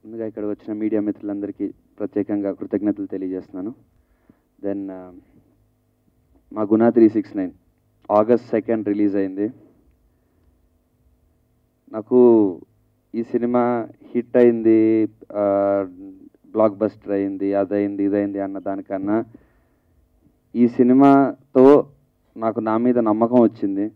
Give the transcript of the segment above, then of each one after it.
ముందుగా ఇక్కడ వచ్చిన మీడియా మిత్రులందరికీ ప్రత్యేకంగా కృతజ్ఞతలు తెలియజేస్తున్నాను దెన్ మా Guna three six nine August second release అయింది నాకు ఈ సినిమా హిట్ అయింది బ్లాక్ బస్టర్ అయింది అదైంది ఇదైంది అన్న దానికన్నా ఈ సినిమాతో నాకు నా మీద నమ్మకం వచ్చింది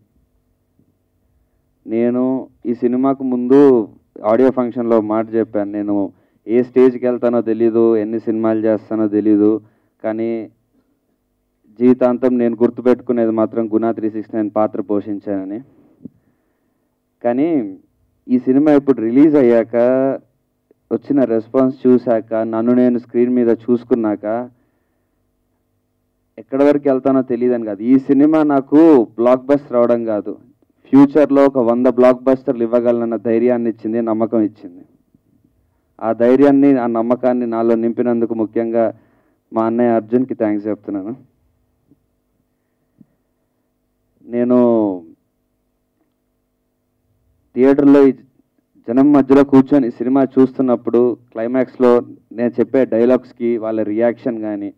నేను ఈ సినిమాకు ముందు ఆడియో ఫంక్షన్లో మాట చెప్పాను నేను ఏ స్టేజ్కి వెళ్తానో తెలీదు ఎన్ని సినిమాలు చేస్తానో తెలీదు కానీ జీవితాంతం నేను గుర్తుపెట్టుకునేది మాత్రం గుణా త్రీ సిక్స్ నైన్ పాత్ర పోషించానని కానీ ఈ సినిమా ఇప్పుడు రిలీజ్ అయ్యాక వచ్చిన రెస్పాన్స్ చూశాక నన్ను నేను స్క్రీన్ మీద చూసుకున్నాక ఎక్కడి వరకు వెళ్తానో తెలియదని కాదు ఈ సినిమా నాకు బ్లాక్ బస్టర్ అవడం కాదు ఫ్యూచర్లో ఒక వంద బ్లాక్ బస్టర్లు ఇవ్వగలనన్న ధైర్యాన్ని ఇచ్చింది నమ్మకం ఇచ్చింది ఆ ధైర్యాన్ని ఆ నమ్మకాన్ని నాలో నింపినందుకు ముఖ్యంగా మా అన్నయ్య అర్జున్కి థ్యాంక్స్ చెప్తున్నాను నేను థియేటర్లో ఈ జనం మధ్యలో కూర్చొని సినిమా చూస్తున్నప్పుడు క్లైమాక్స్లో నేను చెప్పే డైలాగ్స్కి వాళ్ళ రియాక్షన్ కానీ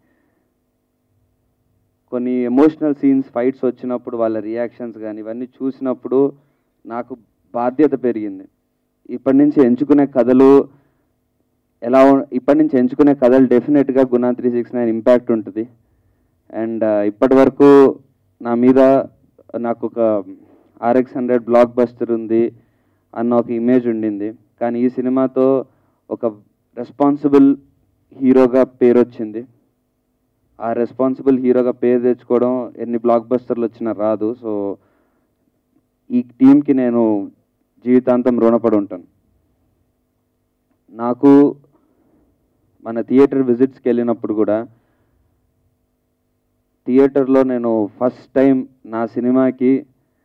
కొన్ని ఎమోషనల్ సీన్స్ ఫైట్స్ వచ్చినప్పుడు వాళ్ళ రియాక్షన్స్ కానీ ఇవన్నీ చూసినప్పుడు నాకు బాధ్యత పెరిగింది ఇప్పటి నుంచి ఎంచుకునే కథలు ఎలా ఉ- ఇప్పటి నుంచి ఎంచుకునే కథలు డెఫినెట్గా Guna three six nine impact ఉంటుంది అండ్ ఇప్పటి వరకు నా మీద నాకు ఒక ఆర్ఎక్స్ హండ్రెడ్ బ్లాక్ బస్టర్ ఉంది అన్న ఒక ఇమేజ్ ఉండింది కానీ ఈ సినిమాతో ఒక రెస్పాన్సిబుల్ హీరోగా పేరు వచ్చింది ఆ రెస్పాన్సిబుల్ హీరోగా పేరు తెచ్చుకోవడం ఎన్ని బ్లాక్ బస్టర్లు వచ్చినా రాదు సో ఈ టీంకి నేను జీవితాంతం రుణపడి ఉంటాను నాకు మన థియేటర్ విజిట్స్కి వెళ్ళినప్పుడు కూడా థియేటర్లో నేను ఫస్ట్ టైం నా సినిమాకి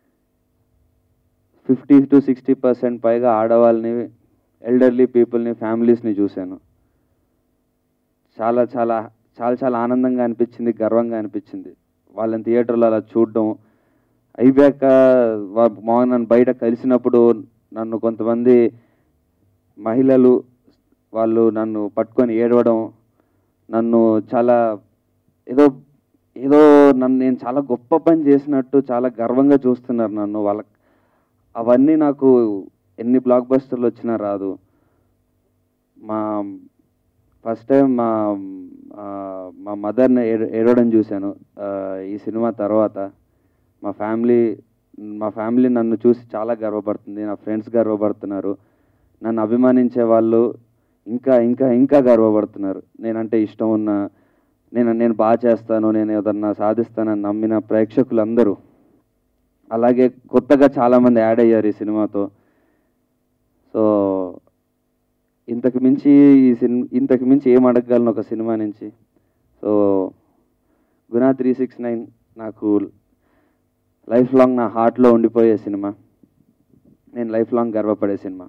ఫిఫ్టీ టు సిక్స్టీ పర్సెంట్ పైగా ఆడవాళ్ళని ఎల్డర్లీ పీపుల్ని ఫ్యామిలీస్ని చూశాను చాలా చాలా చాలా చాలా ఆనందంగా అనిపించింది గర్వంగా అనిపించింది వాళ్ళని థియేటర్లో అలా చూడడం అయిపోయాక వా- మా నన్ను బయట కలిసినప్పుడు నన్ను కొంతమంది మహిళలు వాళ్ళు నన్ను పట్టుకొని ఏడవడం నన్ను చాలా ఏదో ఏదో నన్ను నేను చాలా గొప్ప పని చేసినట్టు చాలా గర్వంగా చూస్తున్నారు నన్ను వాళ్ళ అవన్నీ నాకు ఎన్ని బ్లాక్ బస్టర్లు వచ్చినా రాదు మా ఫస్ట్ టైం మా ఆ, మా మదర్ని ఏడ- ఏడవడం చూశాను ఆ, ఈ సినిమా తర్వాత మా ఫ్యామిలీ మా ఫ్యామిలీ నన్ను చూసి చాలా గర్వపడుతుంది నా ఫ్రెండ్స్ గర్వపడుతున్నారు నన్ను అభిమానించే వాళ్ళు ఇంకా ఇంకా ఇంకా గర్వపడుతున్నారు నేనంటే ఇష్టం ఉన్న నేను నేను బాగా చేస్తాను నేను ఏదన్నా సాధిస్తానని నమ్మిన ప్రేక్షకులందరూ అలాగే కొత్తగా చాలామంది యాడ్ అయ్యారు ఈ సినిమాతో సో ఇంతకు మించి ఈ సినిమా ఇంతకు మించి ఏం అడగగలను ఒక సినిమా నుంచి so Guna three six nine నాకు లైఫ్ లాంగ్ నా హార్ట్లో ఉండిపోయే సినిమా నేను లైఫ్ లాంగ్ గర్వపడే సినిమా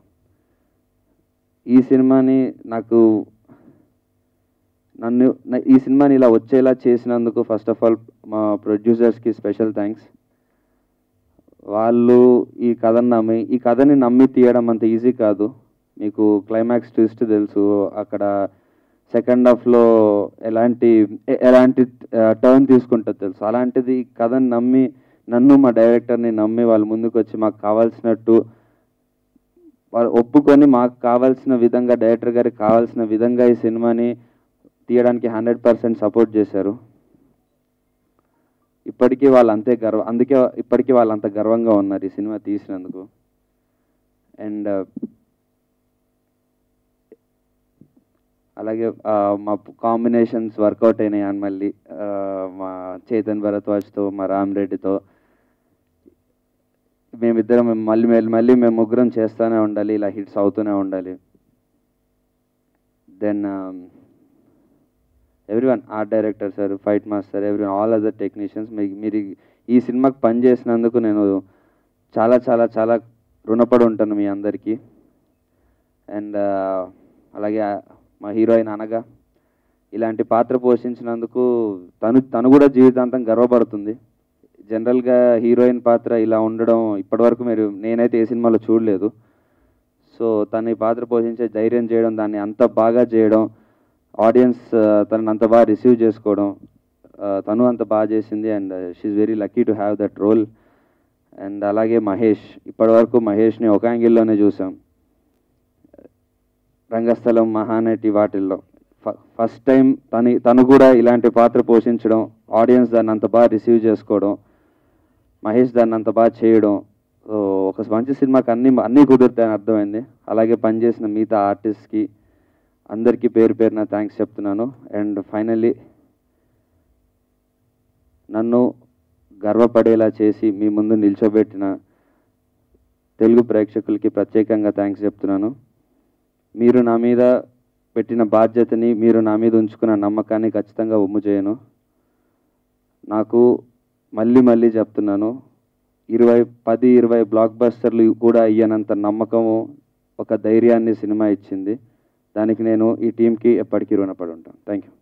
ఈ సినిమాని నాకు నన్ను నా- ఈ సినిమాని ఇలా వచ్చేలా చేసినందుకు ఫస్ట్ ఆఫ్ ఆల్ మా ప్రొడ్యూసర్స్కి స్పెషల్ థ్యాంక్స్ వాళ్ళు ఈ కథను నమ్మి ఈ కథని నమ్మి తీయడం అంత ఈజీ కాదు మీకు క్లైమాక్స్ ట్విస్ట్ తెలుసు అక్కడ సెకండ్ హాఫ్లో ఎలాంటి ఎ- ఎలాంటి టర్న్ తీసుకుంటుంది తెలుసు అలాంటిది ఈ కథని నమ్మి నన్ను మా డైరెక్టర్ని నమ్మి వాళ్ళు ముందుకు వచ్చి మాకు కావాల్సినట్టు వాళ్ళు ఒప్పుకొని మాకు కావాల్సిన విధంగా డైరెక్టర్ గారికి కావాల్సిన విధంగా ఈ సినిమాని తీయడానికి హండ్రెడ్ పర్సెంట్ సపోర్ట్ చేశారు ఇప్పటికీ వాళ్ళు అంతే గర్వ అందుకే ఇప్పటికీ వాళ్ళు అంత గర్వంగా ఉన్నారు ఈ సినిమా తీసినందుకు అండ్ అలాగే ఆ, మా కాంబినేషన్స్ వర్కౌట్ అయినాయి అని మళ్ళీ ఆ, మా చేతన్ భరద్వాజ్తో మా రామ్ రెడ్డితో మేమిద్దరం మేము మళ్ళీ మళ్ళీ మళ్ళీ మేము ముగ్గురం చేస్తూనే ఉండాలి ఇలా హిట్స్ అవుతూనే ఉండాలి then everyone art director sir fight master every all other technicians మీరు ఈ సినిమాకి పని చేసినందుకు నేను చాలా చాలా చాలా రుణపడి ఉంటాను మీ అందరికీ అండ్ అలాగే మా హీరోయిన్ అనగా ఇలాంటి పాత్ర పోషించినందుకు తను తను కూడా జీవితాంతం గర్వపడుతుంది జనరల్గా హీరోయిన్ పాత్ర ఇలా ఉండడం ఇప్పటివరకు మీరు నేనైతే ఏ సినిమాలో చూడలేదు సో తన ఈ పాత్ర పోషించే ధైర్యం చేయడం దాన్ని అంత బాగా చేయడం ఆడియన్స్ తనని అంత బాగా రిసీవ్ చేసుకోవడం ఆ, తను అంత బాగా చేసింది and she very lucky to have that role and అలాగే మహేష్ ఇప్పటివరకు మహేష్ని ఒక యాంగిల్లోనే చూసాం రంగస్థలం మహానటి వాటిల్లో ఫ- ఫస్ట్ టైం తను తను కూడా ఇలాంటి పాత్ర పోషించడం ఆడియన్స్ దాన్ని అంత బాగా రిసీవ్ చేసుకోవడం మహేష్ దాన్ని అంత బాగా చేయడం సో ఒక మంచి సినిమాకి అన్ని అన్నీ కుదురుతాయని అర్థమైంది అలాగే పనిచేసిన మిగతా ఆర్టిస్ట్కి అందరికీ పేరు పేరున థ్యాంక్స్ చెప్తున్నాను అండ్ ఫైనల్లీ నన్ను గర్వపడేలా చేసి మీ ముందు నిల్చోబెట్టిన తెలుగు ప్రేక్షకులకి ప్రత్యేకంగా థ్యాంక్స్ చెప్తున్నాను మీరు నా మీద పెట్టిన బాధ్యతని మీరు నా మీద ఉంచుకున్న నమ్మకాన్ని ఖచ్చితంగా ఒమ్ము చేయను నాకు మళ్ళీ మళ్ళీ చెప్తున్నాను ఇరవై పది ఇరవై బ్లాక్ బస్టర్లు కూడా అయ్యనంత నమ్మకము ఒక ధైర్యాన్ని సినిమా ఇచ్చింది దానికి నేను ఈ టీంకి ఎప్పటికీ రుణపడి ఉంటాను థ్యాంక్ యూ